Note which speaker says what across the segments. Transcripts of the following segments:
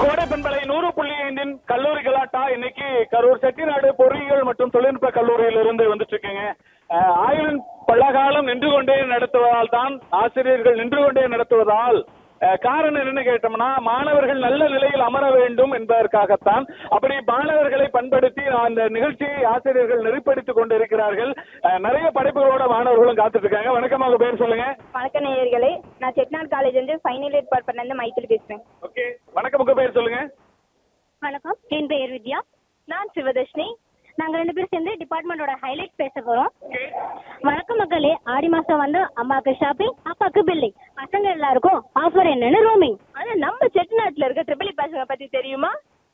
Speaker 1: கோடை பண்பலை நூறு புள்ளி ஐந்தின் கல்லூரி கலாட்டா இன்னைக்கு கரூர் செட்டிநாடு பொறியியல் மற்றும் தொழில்நுட்ப கல்லூரியில் இருந்து வந்துட்டு இருக்கேங்க அஹ், ஆயுளின் பல்லகாலம் நின்று கொண்டே நடத்துவதால் தான் ஆசிரியர்கள் நின்று கொண்டே நடத்துவதால் அஹ், காரணம் என்னன்னு கேட்டோம்னா மாணவர்கள் நல்ல நிலையில் அமர வேண்டும் என்பதற்காகத்தான் அப்படி மாணவர்களை பண்படுத்தி அந்த நிகழ்ச்சியை ஆசிரியர்கள் நெறிப்படுத்திக் கொண்டிருக்கிறார்கள் அஹ், நிறைய படைப்புகளோட மாணவர்களும் காத்துட்டு இருக்காங்க வணக்கம் அவங்க பேர் சொல்லுங்க
Speaker 2: வணக்கம் நேயர்களே நான் செட்நாட் காலேஜ் வந்து ஃபைனல் இயர் டிபார்ட்மெண்ட்லேருந்து மைத்திரி பேசுகிறேன்
Speaker 1: ஓகே வணக்கம் உங்க பேர் சொல்லுங்க
Speaker 2: வணக்கம் என் பெயர் வித்யா நான் சிவதர்ஷினி நாங்கள் ரெண்டு பேரும் சேர்ந்து டிபார்ட்மெண்ட்டோட ஹைலைட் பேச போகிறோம் வணக்கம் மக்களே ஆடி மாதம் வந்து அம்மாவுக்கு ஷாப்பிங் அப்பாவுக்கு பில்லிங் பசங்க எல்லாருக்கும் ஆஃபர் என்னன்னு ரோமிங் ஆனால் நம்ம செட்நாட்டில் இருக்க ட்ரிபிள் பசங்க பற்றி தெரியுமா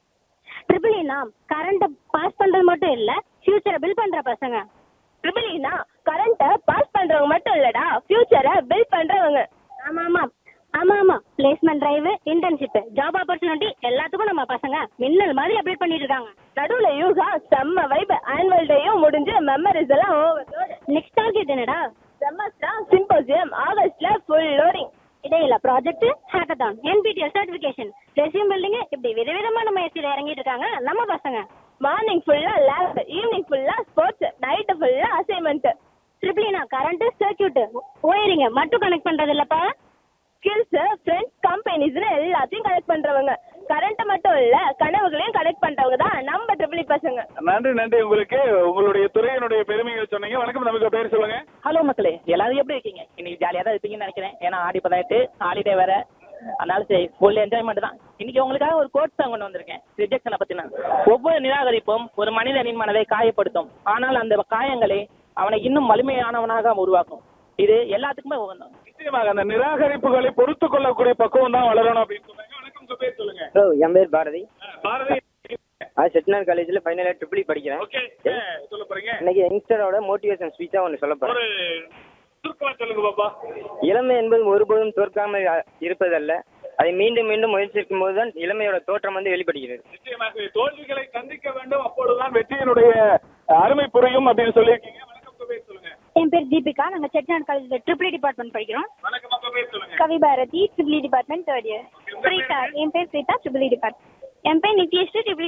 Speaker 2: ட்ரிபிள்னா கரண்ட்டை பாஸ் பண்ணுறது மட்டும் இல்லை ஃபியூச்சரை பில் பண்ணுற பசங்க ட்ரிபிள்னா கரண்ட்டை பாஸ் பண்ணுறவங்க மட்டும் இல்லடா ஃபியூச்சரை பில் பண்ணுறவங்க ஆமாம் ஆமாம் ஆமா ஆமா placement drive internship job opportunity எல்லாத்துக்கும் நம்ம பசங்க மின்னல் மாதிரி அப்டேட் பண்ணிட்டு இருக்காங்க நடுவுல யூகா செம்ம வைப் ஆனுவல் டேயும் முடிஞ்சு மெமரிஸ் எல்லாம் ஓவர் நெக்ஸ்ட் டார்கெட் என்னடா செமஸ்டர் சிம்போசியம் ஆகஸ்ட்ல ஃபுல் லோடிங் இடையில project hackathon NPTEL certification resume building இப்படி விதவிதமான முயற்சியில இறங்கிட்டு இருக்காங்க நம்ம பசங்க மார்னிங் ஃபுல்லா லேப் ஈவினிங் ஃபுல்லா ஸ்போர்ட்ஸ் நைட்டு ஃபுல்லா அசைன்மெண்ட் ட்ரிபிளினா கரண்ட் சர்க்கியூட் ஒயரிங்க மட்டும் கனெக்ட் பண்றது இல்லப்பா ஸ்கில்ஸ் ஃப்ரெண்ட்ஸ் கம்பெனிஸ்னு எல்லாத்தையும் கனெக்ட் பண்றவங்க கரண்ட் மட்டும் இல்ல கனவுகளையும் கனெக்ட் பண்றவங்க தான் நம்ம ட்ரிபிள் பசங்க
Speaker 1: நன்றி நன்றி உங்களுக்கு உங்களுடைய துறையினுடைய பெருமைகள் சொன்னீங்க வணக்கம் நமக்கு பேர் சொல்லுங்க
Speaker 3: ஹலோ மக்களே எல்லாரும் எப்படி இருக்கீங்க இன்னைக்கு ஜாலியாக தான் இருப்பீங்கன்னு நினைக்கிறேன் ஏன்னா ஆடி பதினெட்டு ஹாலிடே வேற அதனால சரி ஃபுல் என்ஜாய்மெண்ட் தான் இன்னைக்கு உங்களுக்காக ஒரு கோட் தான் கொண்டு வந்திருக்கேன் ரிஜெக்ஷனை பத்தின ஒவ்வொரு நிராகரிப்பும் ஒரு மனிதனின் மனதை காயப்படுத்தும் ஆனால் அந்த காயங்களை அவனை இன்னும் வலிமையானவனாக உருவாக்கும் இது எல்லாத்துக்குமே உகந்தம்
Speaker 1: நிச்சயமாக அந்த நிராகரிப்புகளை பொறுத்து கொள்ளக்கூடிய பக்குவம் தான் வளரணும் அப்படின்னு சொன்னாங்க வணக்கம் உங்க பேர் சொல்லுங்க
Speaker 4: ஹலோ என் பேர் பாரதி
Speaker 1: அஹ், பாரதி
Speaker 4: நான் செட்டிநாடு காலேஜில் ஃபைனல் இயர் ட்ரிபிள் படிக்கிறேன்
Speaker 1: ஓகே சொல்ல போறீங்க
Speaker 4: இன்னைக்கு யங்ஸ்டரோட மோட்டிவேஷன் ஸ்பீச்சாக ஒன்று சொல்ல போகிறேன்
Speaker 1: ஒரு சுருக்கமா சொல்லுங்க பாப்பா
Speaker 4: இளமை என்பது ஒருபோதும் தோற்காமல் அ- இருப்பதல்ல அதை மீண்டும் மீண்டும் முயற்சிக்கும் போது தான் இளமையோட தோற்றம் வந்து வெளிப்படுகிறது
Speaker 1: நிச்சயமாக தோல்விகளை சந்திக்க வேண்டும் அப்பொழுதுதான் வெற்றியினுடைய அருமை புரியும் அப்படின்னு சொல்லியிருக்கீங்க வணக்கம் உங்க பேர் சொல்லுங்க
Speaker 2: என் பேர் தீபிகா நாங்க செட்டிநாடு காலேஜ்ல ட்ரிபிள் டிபார்ட்மெண்ட் படிக்கிறோம்
Speaker 1: வணக்கம் உங்க பேர் சொல்லுங்க
Speaker 2: Kavi Bharathi triple department third year Preetha என் பேர் பிரீதா ட்ரிபிள் டிபார்ட்மெண்ட் என் பேர் நித்யஸ்ரீ ட்ரிபிள்